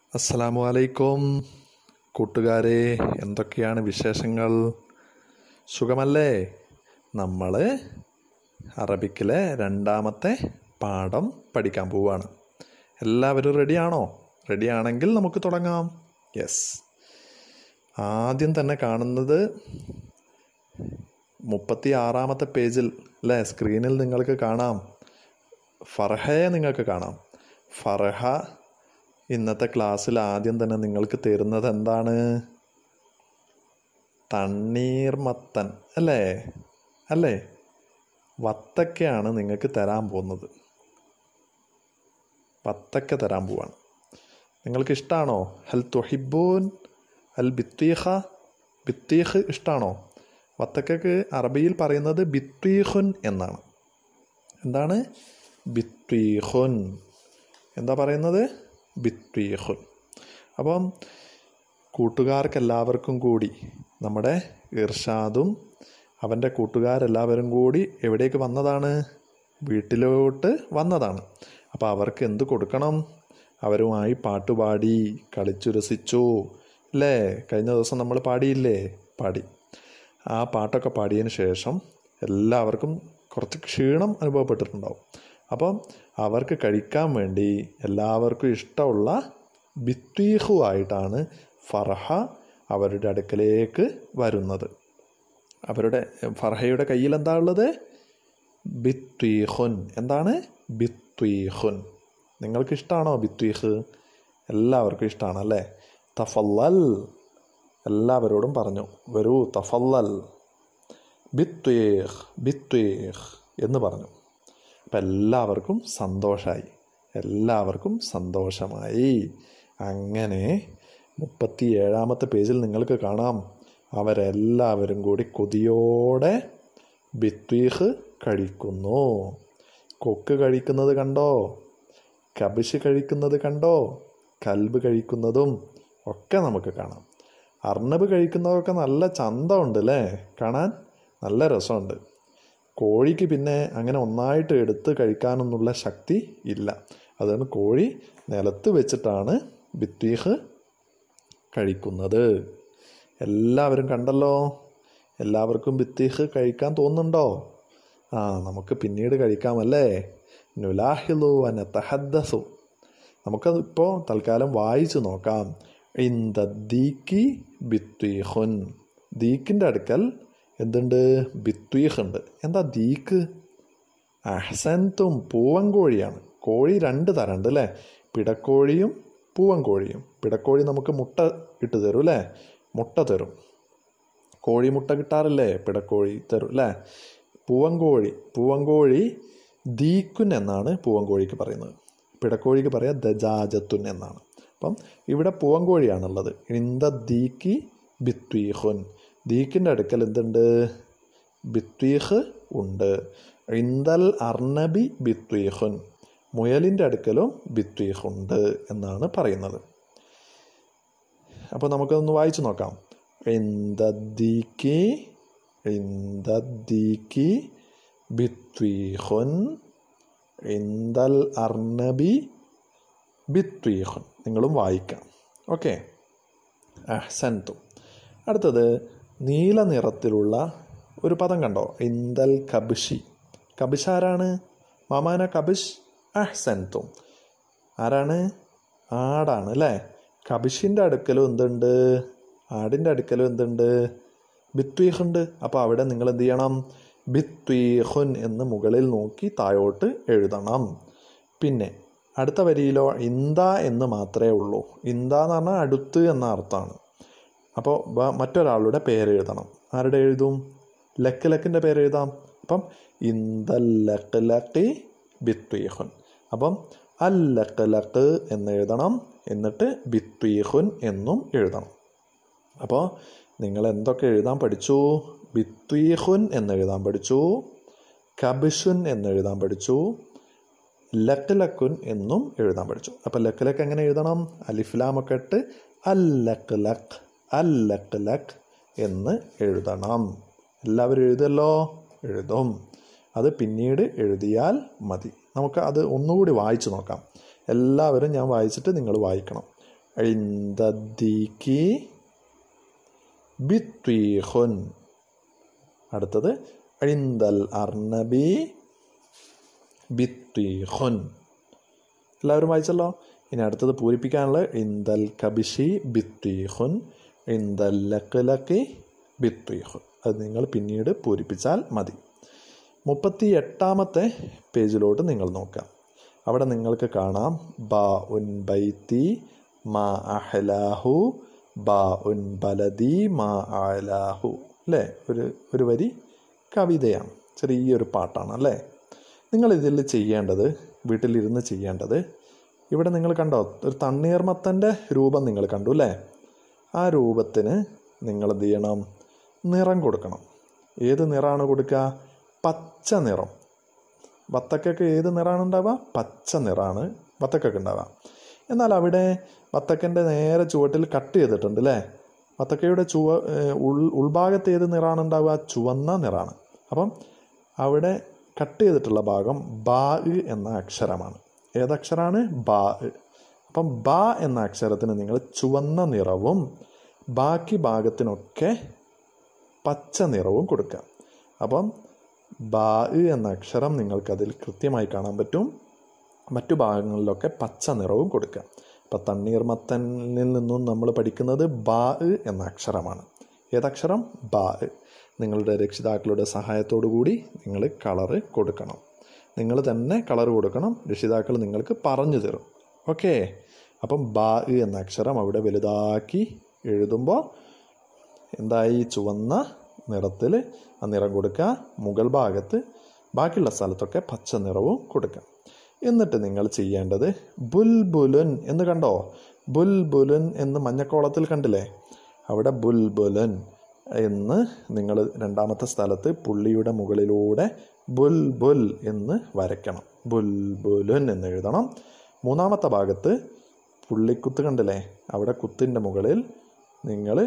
അസ്സലാമു അലൈക്കും കൂട്ടുകാരെ എന്തൊക്കെയാണ് വിശേഷങ്ങൾ സുഖമല്ലേ നമ്മൾ അറബിക്കിലെ രണ്ടാമത്തെ പാഠം പഠിക്കാൻ പോവുകയാണ് എല്ലാവരും റെഡിയാണോ റെഡിയാണെങ്കിൽ നമുക്ക് തുടങ്ങാം യെസ് ആദ്യം തന്നെ കാണുന്നത് മുപ്പത്തി ആറാമത്തെ പേജിൽ അല്ലേ സ്ക്രീനിൽ നിങ്ങൾക്ക് കാണാം ഫർഹയെ നിങ്ങൾക്ക് കാണാം ഫർഹ ഇന്നത്തെ ക്ലാസ്സിൽ ആദ്യം തന്നെ നിങ്ങൾക്ക് തരുന്നത് എന്താണ് തണ്ണീർമത്തൻ അല്ലേ അല്ലേ വത്തക്കയാണ് നിങ്ങൾക്ക് തരാൻ പോകുന്നത് വത്തക്ക തരാൻ പോവാണ് നിങ്ങൾക്ക് ഇഷ്ടമാണോ ഹൽ തൊഹിബൂൻ അൽ ബിത്തീഖ ബിത്തീഖ് ഇഷ്ടമാണോ വത്തക്കക്ക് അറബിയിൽ പറയുന്നത് ബിത്വീഖുൻ എന്നാണ് എന്താണ് ബിത്വീഖുൻ എന്താ പറയുന്നത് ബിത്വീഖുൻ അപ്പം കൂട്ടുകാർക്കെല്ലാവർക്കും കൂടി നമ്മുടെ ഇർഷാദും അവൻ്റെ കൂട്ടുകാരെല്ലാവരും കൂടി എവിടേക്ക് വന്നതാണ് വീട്ടിലോട്ട് വന്നതാണ് അപ്പോൾ അവർക്ക് എന്ത് കൊടുക്കണം അവരുമായി പാട്ടുപാടി കളിച്ചു രസിച്ചു അല്ലേ കഴിഞ്ഞ ദിവസം നമ്മൾ പാടിയില്ലേ പാടി ആ പാട്ടൊക്കെ പാടിയതിന് ശേഷം എല്ലാവർക്കും കുറച്ച് ക്ഷീണം അനുഭവപ്പെട്ടിട്ടുണ്ടാവും അപ്പം അവർക്ക് കഴിക്കാൻ വേണ്ടി എല്ലാവർക്കും ഇഷ്ടമുള്ള ബിത്വീഹു ആയിട്ടാണ് ഫർഹ അവരുടെ അടുക്കലേക്ക് വരുന്നത് അവരുടെ ഫർഹയുടെ കയ്യിൽ എന്താ ഉള്ളത് ബിത്വീഹുൻ എന്താണ് ബിത്വീഹുൻ നിങ്ങൾക്ക് ഇഷ്ടമാണോ ബിത്വീഹ് എല്ലാവർക്കും ഇഷ്ടമാണ് അല്ലേ തഫല്ലൽ എല്ലാവരോടും പറഞ്ഞു വരൂ തഫല്ലൽ ബിത്വീഹ് ബിത്വീഹ് എന്ന് പറഞ്ഞു അപ്പം എല്ലാവർക്കും സന്തോഷമായി എല്ലാവർക്കും സന്തോഷമായി അങ്ങനെ മുപ്പത്തി ഏഴാമത്തെ പേജിൽ നിങ്ങൾക്ക് കാണാം അവരെല്ലാവരും കൂടി കൊതിയോടെ ബിത്വീഹ് കഴിക്കുന്നു കൊക്ക് കഴിക്കുന്നത് കണ്ടോ കബിഷ് കഴിക്കുന്നത് കണ്ടോ കൽബ് കഴിക്കുന്നതും ഒക്കെ നമുക്ക് കാണാം അർണബ് കഴിക്കുന്നതൊക്കെ നല്ല ചന്തമുണ്ട് അല്ലേ കാണാൻ നല്ല രസമുണ്ട് കോഴിക്ക് പിന്നെ അങ്ങനെ ഒന്നായിട്ട് എടുത്ത് കഴിക്കാനൊന്നുള്ള ശക്തി ഇല്ല അതുകൊണ്ട് കോഴി നിലത്ത് വെച്ചിട്ടാണ് ബിത്വീഹ് കഴിക്കുന്നത് എല്ലാവരും കണ്ടല്ലോ എല്ലാവർക്കും ബിത്തീഹ് കഴിക്കാൻ തോന്നുന്നുണ്ടോ ആ നമുക്ക് പിന്നീട് കഴിക്കാമല്ലേ നുലാഹിലു അന തഹദ്ദസു നമുക്കത് ഇപ്പോൾ തൽക്കാലം വായിച്ചു നോക്കാം ഇന്ത ദീക്കി ബിത്വീഹുൻ ദീക്കിൻ്റെ അടുക്കൽ എന്തുണ്ട് ബിത്വീഹ് ഉണ്ട് എന്താ ദീക്ക് അഹ്സൻത്തും പൂവൻകോഴിയാണ് കോഴി രണ്ട് തരമുണ്ട് അല്ലേ പിടക്കോഴിയും പൂവൻകോഴിയും പിടക്കോഴി നമുക്ക് മുട്ട ഇട്ട് തരും അല്ലേ മുട്ട തരും കോഴി മുട്ട കിട്ടാറില്ലേ പിടക്കോഴി തരും അല്ലേ പൂവൻകോഴി പൂവൻകോഴി ദീക്കുൻ എന്നാണ് പൂവൻകോഴിക്ക് പറയുന്നത് പിടക്കോഴിക്ക് പറയാം ദജാജത്തുൻ എന്നാണ് അപ്പം ഇവിടെ പൂവൻകോഴിയാണുള്ളത് ഇന്ത ദീക്കി ബിത്വീഹുൻ ദീക്കിൻ്റെ അടുക്കൽ എന്തുണ്ട് ബിത്വീഹ് ഉണ്ട് ഇന്ദൽ അർണബി ബിത്വീഹുൻ മുയലിൻ്റെ അടുക്കലും ബിത്വീഹ് ഉണ്ട് എന്നാണ് പറയുന്നത് അപ്പോൾ നമുക്കൊന്ന് വായിച്ചു നോക്കാം ഇന്ദീക്കി ഇന്ദീക്കി ബിത്വീഹുൻ ഇന്ദൽ അർണബി ബിത്വീഹുൻ നിങ്ങളും വായിക്കാം ഓക്കെ അഹ്സൻതും അടുത്തത് നീല നിറത്തിലുള്ള ഒരു പദം കണ്ടോ ഇന്ദൽ കബിഷി കബിഷ് ആരാണ് മാമാന കബിഷ് അഹ്സൻതും ആരാണ് ആടാണ് അല്ലേ കബിഷിൻ്റെ അടുക്കലും എന്തുണ്ട് ആടിൻ്റെ അടുക്കലും എന്തുണ്ട് ബിത്വീഹ് ഉണ്ട് അപ്പോൾ അവിടെ നിങ്ങൾ എന്ത് ചെയ്യണം ബിത്വീഹുൻ എന്ന് മുകളിൽ നോക്കി താഴോട്ട് എഴുതണം പിന്നെ അടുത്ത വരിയിലോ ഇന്ത എന്ന് മാത്രമേ ഉള്ളൂ ഇന്ത എന്ന് പറഞ്ഞാൽ അടുത്ത് എന്ന അർത്ഥമാണ് അപ്പോൾ മറ്റൊരാളുടെ പേര് എഴുതണം ആരുടെ എഴുതും ലക്ക് ലക്കിൻ്റെ പേര് എഴുതാം അപ്പം ഇന്ദൽ ലക്ക് ലക്കി ബിത്വീഹുൻ അപ്പം അൽ ലക്ക് ലക്ക് എന്ന് എഴുതണം എന്നിട്ട് ബിത്വീഹുൻ എന്നും എഴുതണം അപ്പോൾ നിങ്ങൾ എന്തൊക്കെ എഴുതാൻ പഠിച്ചു ബിത്വീഹുൻ എന്ന് എഴുതാൻ പഠിച്ചു കബിഷുൻ എന്ന് എഴുതാൻ പഠിച്ചു ലക്ക് ലക്കുൻ എന്നും എഴുതാൻ പഠിച്ചു അപ്പോൾ ലക്ക് ലക്ക് എങ്ങനെ എഴുതണം അലിഫ്ലാമൊക്കെ ഇട്ട് അൽ ലക്ക് ലക്ക് അൽ ലക്ക് ലക്ക് എന്ന് എഴുതണം എല്ലാവരും എഴുതല്ലോ എഴുതും അത് പിന്നീട് എഴുതിയാൽ മതി നമുക്ക് അത് ഒന്നുകൂടി വായിച്ചു നോക്കാം എല്ലാവരും ഞാൻ വായിച്ചിട്ട് നിങ്ങൾ വായിക്കണം ഇൻദദ്ദീക്കി ബിത്വീഖുൻ അടുത്തത് ഇൻദൽ അർണബി ബിത്വീഖുൻ എല്ലാവരും വായിച്ചല്ലോ ഇനി അടുത്തത് പൂരിപ്പിക്കാനുള്ളത് ഇന്ദൽ കബിഷി ബിത്വീഖുൻ ഇന്ദൽ ലഖ്ലഖി ബിത്വീഖുൻ അത് നിങ്ങൾ പിന്നീട് പൂരിപ്പിച്ചാൽ മതി മുപ്പത്തി എട്ടാമത്തെ പേജിലോട്ട് നിങ്ങൾ നോക്കാം അവിടെ നിങ്ങൾക്ക് കാണാം ബ ഉൻ ബൈത്തി മാ അഹ്ലാഹു ബ ഉൻ ബലദി മാ അലാഹു അല്ലേ ഒരു ഒരു വരി കവിതയാണ് ചെറിയൊരു പാട്ടാണ് അല്ലേ നിങ്ങൾ ഇതിൽ ചെയ്യേണ്ടത് വീട്ടിലിരുന്ന് ചെയ്യേണ്ടത് ഇവിടെ നിങ്ങൾ കണ്ടോ ഒരു തണ്ണീർമത്തൻ്റെ രൂപം നിങ്ങൾ കണ്ടു അല്ലേ ആ രൂപത്തിന് നിങ്ങൾ എന്ത് ചെയ്യണം നിറം കൊടുക്കണം ഏത് നിറമാണ് കൊടുക്കുക പച്ച നിറം വത്തക്കൊക്കെ ഏത് നിറമാണ് ഉണ്ടാവുക പച്ച നിറമാണ് വത്തക്കൊക്കെ ഉണ്ടാവുക എന്നാൽ അവിടെ വത്തക്കൻ്റെ നേരെ ചുവട്ടിൽ കട്ട് ചെയ്തിട്ടുണ്ട് അല്ലേ വത്തക്കയുടെ ചുവ ഏഹ് ഉൾ ഉൾഭാഗത്ത് ഏത് നിറമാണ് ഉണ്ടാവുക ചുവന്ന നിറമാണ് അപ്പം അവിടെ കട്ട് ചെയ്തിട്ടുള്ള ഭാഗം ബാ എന്ന അക്ഷരമാണ് ഏതക്ഷരമാണ് ബാ അപ്പം ബ എന്ന അക്ഷരത്തിന് നിങ്ങൾ ചുവന്ന നിറവും ബാക്കി ഭാഗത്തിനൊക്കെ പച്ച നിറവും കൊടുക്കുക അപ്പം ബാ എന്ന അക്ഷരം നിങ്ങൾക്കതിൽ കൃത്യമായി കാണാൻ പറ്റും മറ്റു ഭാഗങ്ങളിലൊക്കെ പച്ച നിറവും കൊടുക്കുക അപ്പം തണ്ണീർമത്തനിൽ നിന്നും നമ്മൾ പഠിക്കുന്നത് ബാ എന്ന അക്ഷരമാണ് ഏതക്ഷരം ബാ നിങ്ങളുടെ രക്ഷിതാക്കളുടെ സഹായത്തോടു കൂടി നിങ്ങൾ കളറ് കൊടുക്കണം നിങ്ങൾ തന്നെ കളർ കൊടുക്കണം രക്ഷിതാക്കൾ നിങ്ങൾക്ക് പറഞ്ഞു തരും ഓക്കെ അപ്പം ബാ എന്ന അക്ഷരം അവിടെ വലുതാക്കി എഴുതുമ്പോൾ എന്തായി ചുവന്ന നിറത്തിൽ ആ നിറം കൊടുക്കുക മുകൾ ഭാഗത്ത് ബാക്കിയുള്ള സ്ഥലത്തൊക്കെ പച്ച നിറവും കൊടുക്കുക എന്നിട്ട് നിങ്ങൾ ചെയ്യേണ്ടത് ബുൽബുലുൻ എന്ന് കണ്ടോ ബുൽബുലുൻ എന്ന് മഞ്ഞക്കോളത്തിൽ കണ്ടില്ലേ അവിടെ ബുൽബുലുൻ എന്ന് നിങ്ങൾ രണ്ടാമത്തെ സ്ഥലത്ത് പുള്ളിയുടെ മുകളിലൂടെ ബുൽബുൽ എന്ന് വരയ്ക്കണം ബുൽബുലുൻ എന്ന് എഴുതണം മൂന്നാമത്തെ ഭാഗത്ത് പുള്ളിക്കുത്ത് കണ്ടില്ലേ അവിടെ കുത്തിൻ്റെ മുകളിൽ നിങ്ങൾ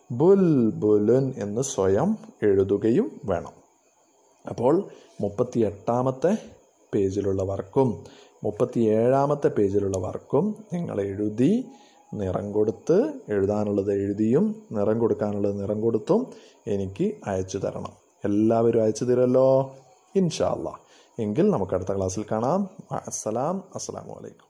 ബുൽബുലുൻ എന്ന് സ്വയം എഴുതുകയും വേണം അപ്പോൾ മുപ്പത്തി എട്ടാമത്തെ പേജിലുള്ള വർക്കും മുപ്പത്തി ഏഴാമത്തെ പേജിലുള്ള വർക്കും നിങ്ങൾ എഴുതി നിറം കൊടുത്ത് എഴുതാനുള്ളത് എഴുതിയും നിറം കൊടുക്കാനുള്ളത് നിറം കൊടുത്തും എനിക്ക് അയച്ചു തരണം എല്ലാവരും അയച്ചു തരുമല്ലോ ഇൻഷാ അല്ലാ എങ്കിൽ നമുക്ക് അടുത്ത ക്ലാസ്സിൽ കാണാം അസ്സലാം അസ്സലാമു അലൈക്കും